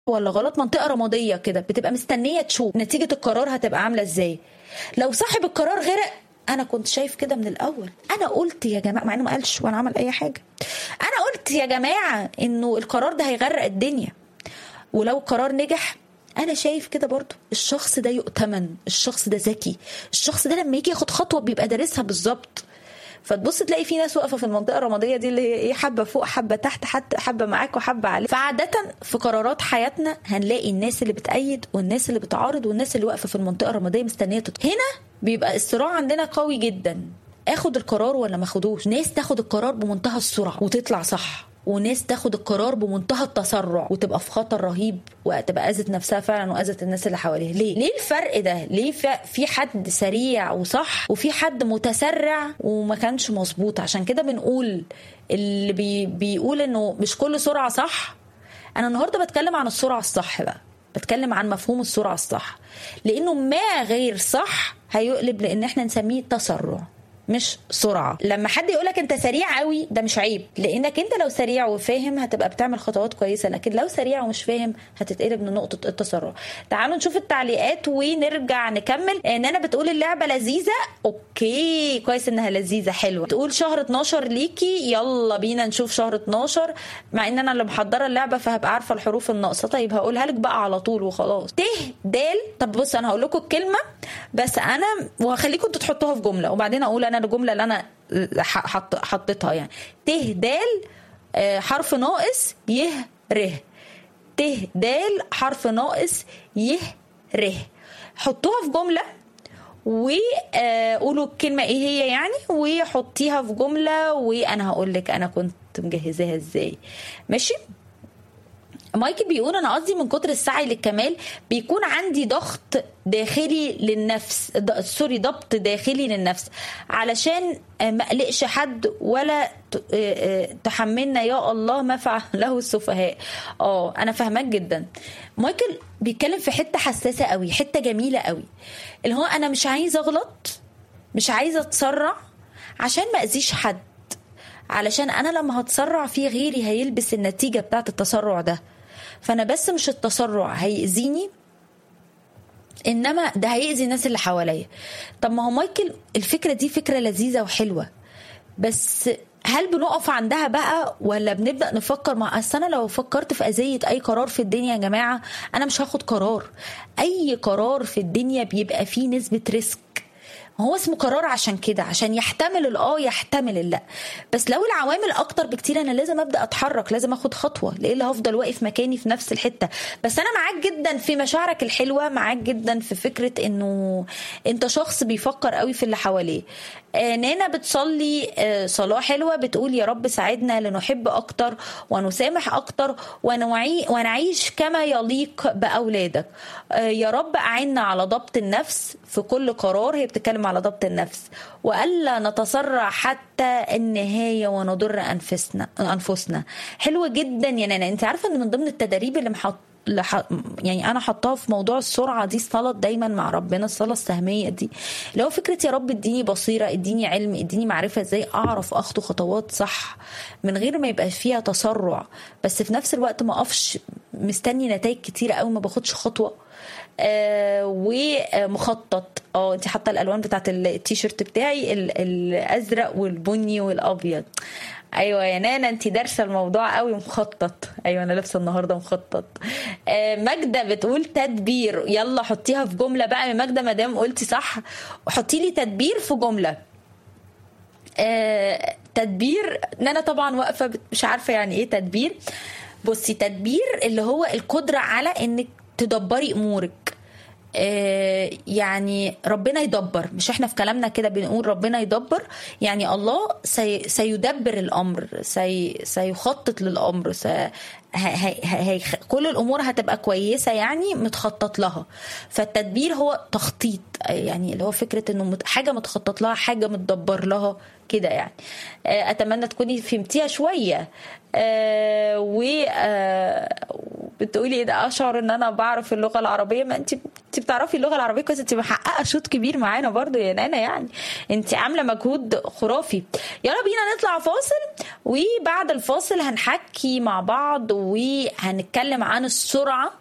ولا غلط منطقه رماديه كده بتبقى مستنيه تشوف نتيجه القرار هتبقى عامله ازاي لو صاحب القرار غرق انا كنت شايف كده من الاول انا قلت يا جماعه مع انه ما قالش ولا عمل اي حاجه انا قلت يا جماعه انه القرار ده هيغرق الدنيا ولو القرار نجح انا شايف كده برضو الشخص ده يؤتمن الشخص ده ذكي الشخص ده لما يجي ياخد خطوه بيبقى دارسها بالظبط فتبص تلاقي في ناس واقفه في المنطقه الرماديه دي اللي هي ايه حبه فوق حبه تحت حتى حبه معاك وحبه عليك فعاده في قرارات حياتنا هنلاقي الناس اللي بتأيد والناس اللي بتعارض والناس اللي واقفه في المنطقه الرماديه مستنيه تدخل هنا بيبقى الصراع عندنا قوي جدا اخد القرار ولا ما اخدوش ناس تاخد القرار بمنتهى السرعه وتطلع صح وناس تاخد القرار بمنتهى التسرع وتبقى في خطر رهيب وتبقى اذت نفسها فعلا واذت الناس اللي حواليها ليه ليه الفرق ده ليه في حد سريع وصح وفي حد متسرع وما كانش مظبوط عشان كده بنقول اللي بي بيقول انه مش كل سرعه صح انا النهارده بتكلم عن السرعه الصح بقى بتكلم عن مفهوم السرعه الصح لانه ما غير صح هيقلب لان احنا نسميه تسرع مش سرعه لما حد يقولك انت سريع قوي ده مش عيب لانك انت لو سريع وفاهم هتبقى بتعمل خطوات كويسه لكن لو سريع ومش فاهم هتتقلب من نقطه التسرع تعالوا نشوف التعليقات ونرجع نكمل ان انا بتقول اللعبه لذيذه اوكي كويس انها لذيذه حلوه تقول شهر 12 ليكي يلا بينا نشوف شهر 12 مع ان انا اللي محضره اللعبه فهبقى عارفه الحروف الناقصه طيب هقولها لك بقى على طول وخلاص ت د طب بص انا هقول لكم الكلمه بس انا وهخليكم انتوا تحطوها في جمله وبعدين اقول انا الجمله اللي انا حط حطيتها يعني ت د حرف ناقص ي ر ت د حرف ناقص ي ر حطوها في جمله وقولوا الكلمة ايه هي يعني وحطيها في جملة وانا هقول لك انا كنت مجهزاها ازاي ماشي مايكل بيقول انا قصدي من كتر السعي للكمال بيكون عندي ضغط داخلي للنفس سوري ضبط داخلي للنفس علشان ما اقلقش حد ولا تحملنا يا الله ما فعله السفهاء اه انا فاهماك جدا مايكل بيتكلم في حته حساسه قوي حته جميله قوي اللي هو انا مش عايزه اغلط مش عايزه اتسرع عشان ما اذيش حد علشان انا لما هتسرع في غيري هيلبس النتيجه بتاعت التسرع ده فانا بس مش التسرع هيأذيني انما ده هيأذي الناس اللي حواليا طب ما هو مايكل الفكره دي فكره لذيذه وحلوه بس هل بنقف عندها بقى ولا بنبدا نفكر مع اصل انا لو فكرت في اذيه اي قرار في الدنيا يا جماعه انا مش هاخد قرار اي قرار في الدنيا بيبقى فيه نسبه ريسك هو اسمه قرار عشان كده عشان يحتمل الاه يحتمل اللا بس لو العوامل اكتر بكتير انا لازم ابدا اتحرك لازم اخد خطوه لإلا هفضل واقف مكاني في نفس الحته بس انا معاك جدا في مشاعرك الحلوه معاك جدا في فكره انه انت شخص بيفكر قوي في اللي حواليه آه نانا بتصلي آه صلاة حلوة بتقول يا رب ساعدنا لنحب أكتر ونسامح أكتر ونوعي ونعيش كما يليق بأولادك آه يا رب أعنا على ضبط النفس في كل قرار هي بتتكلم على ضبط النفس وألا نتسرع حتى النهاية ونضر أنفسنا أنفسنا حلوة جدا يا نانا أنت عارفة أن من ضمن التدريب اللي محط لح... يعني انا حطاها في موضوع السرعه دي الصلاه دايما مع ربنا الصلاه السهميه دي اللي هو فكره يا رب اديني بصيره اديني علم اديني معرفه ازاي اعرف اخطو خطوات صح من غير ما يبقى فيها تسرع بس في نفس الوقت ما اقفش مستني نتائج كتيره قوي ما باخدش خطوه آه ومخطط اه انت حاطه الالوان بتاعت التيشيرت بتاعي الازرق والبني والابيض ايوه يا نانا انت دارسه الموضوع قوي مخطط ايوه انا لابسه النهارده مخطط آه ماجده بتقول تدبير يلا حطيها في جمله بقى يا ماجده ما دام قلتي صح حطي لي تدبير في جمله آه تدبير نانا طبعا واقفه مش عارفه يعني ايه تدبير بصي تدبير اللي هو القدره على انك تدبري امورك آه يعني ربنا يدبر مش احنا في كلامنا كده بنقول ربنا يدبر يعني الله سي سيدبر الامر سي سيخطط للامر سي هي هي كل الامور هتبقى كويسه يعني متخطط لها فالتدبير هو تخطيط يعني اللي هو فكره انه حاجه متخطط لها حاجه متدبر لها كده يعني اتمنى تكوني فهمتيها شويه آه و آه بتقولي ايه ده اشعر ان انا بعرف اللغه العربيه ما انت انت بتعرفي اللغه العربيه كويس انت محققه شوط كبير معانا برضو يا نانا يعني انت عامله مجهود خرافي يلا بينا نطلع فاصل وبعد الفاصل هنحكي مع بعض وهنتكلم عن السرعه